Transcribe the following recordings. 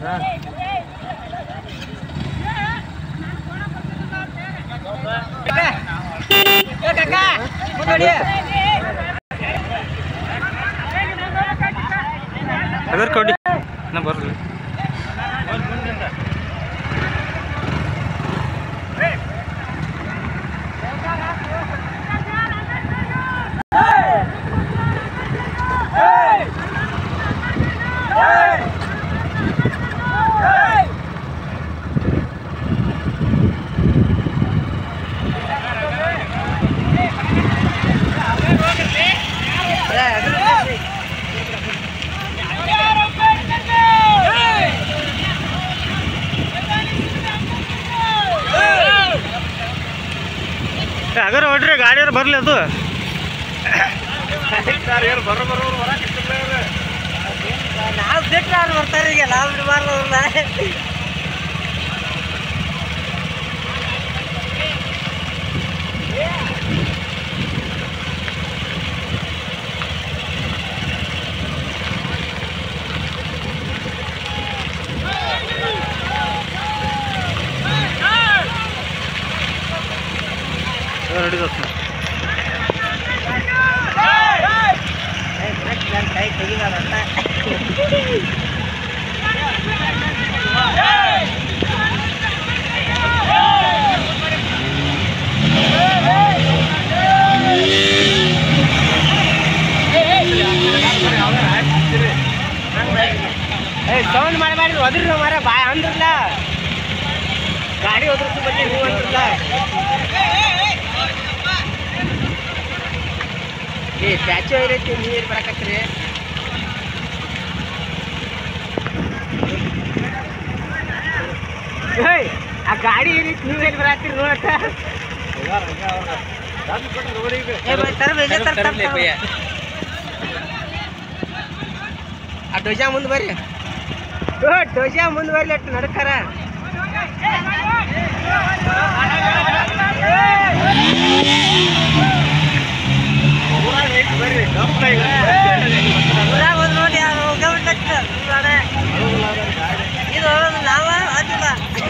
ಅದರ ಕೊಡಿ ನಾ ಬರಲಿ ಅಗರ ಹೊಡ್ರಿ ಗಾಡಿಯವ್ರು ಬರಲಿ ಅದು ನಾವು ಬಿಟ್ಟು ಅವ್ರು ಬರ್ತಾರೆ ಈಗ ನಾವು ಬಿಡಬಾರ್ದು ಅವ್ರನ್ನ ನಡೀತದ ಕೈ ತೆಗಿಬಾರ್ದಂತ ಸೌಂಡ್ ಮಾಡಬಾರ್ದು ಒದ್ರಿ ಮರ ಬಾಯ್ ಅಂದ್ರಲ್ಲ ಗಾಡಿ ಒದ್ರದ್ದು ಬಗ್ಗೆ ನೀವು ಅಂದ್ರಲ್ಲ ಏ ಸ್ಟ್ಯಾಚು ಐರೈತಿ ನೀರು ಬರಕತ್ರಿ ಏಯ್ ಆ ಗಾಡಿ ಏನೈತಿ ನೀವು ಎಲ್ಲಿ ಬರತ್ತೀರಿ ನೋಡಕ್ಕ ಏ ಬೈ, ತರ್ರಿ, ಇಲ್ಲೇ ತರ್- ತರ್- ತರ್- ಆ ಧ್ವಜ ಮುಂದೆ ಬರ್ರಿ ಓ ಧ್ವಜ ಮುಂದೆ ಬರ್ಲಿ ಅಟ್ಟು ನಡ್ಕಾರ ಊರಾಗ ಹೋದ್ ನೋಡಿ ಯಾರು ಹೋಗ್ಬಿಟ್ಟು ಇದು ಹೋಗೋದು ನಾವ ಅದಿಲ್ಲ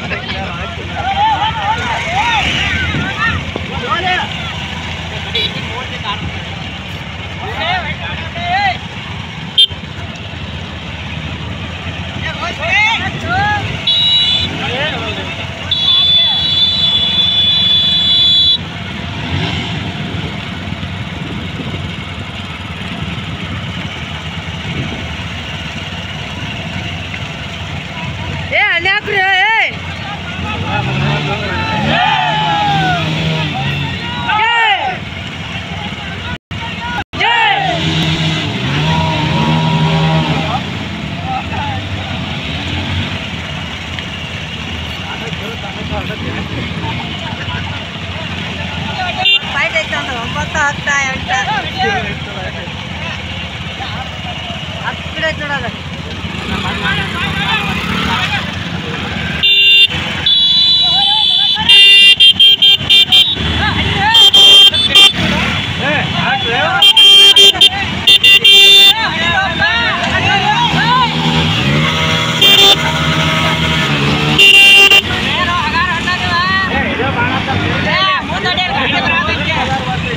ಏ ಅನ್ಯಾಕ್ರಿ ಏ ಫೈಟ್ ಐತೆ ಅಂದ್ರೆ ಒಂಬತ್ತು ಹತ್ತ ಎಂಟ ಹತ್ತು ಗಿಡ ಐತೆ ನೋಡೋದು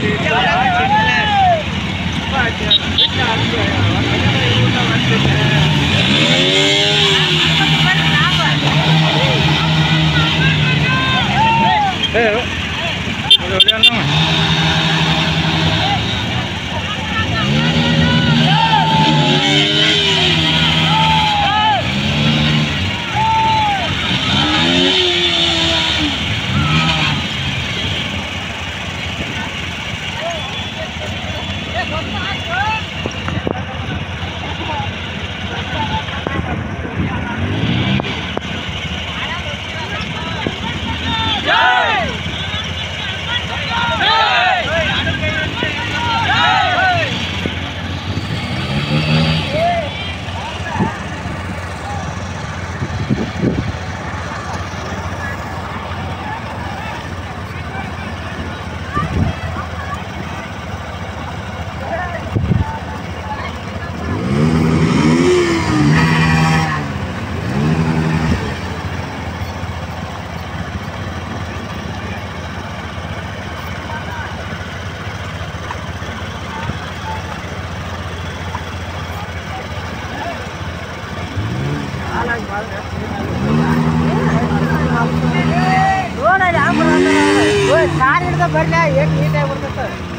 ಏ ನೋಡಲ್ಲಿ ಹ್ಯಾಂಗ ಕಾರ್ ಹಿಡ್ದ ಬರ್ಲಿ ಎಷ್ಟು ನೀಟಾಗಿ ಬರ್ತೈತೆ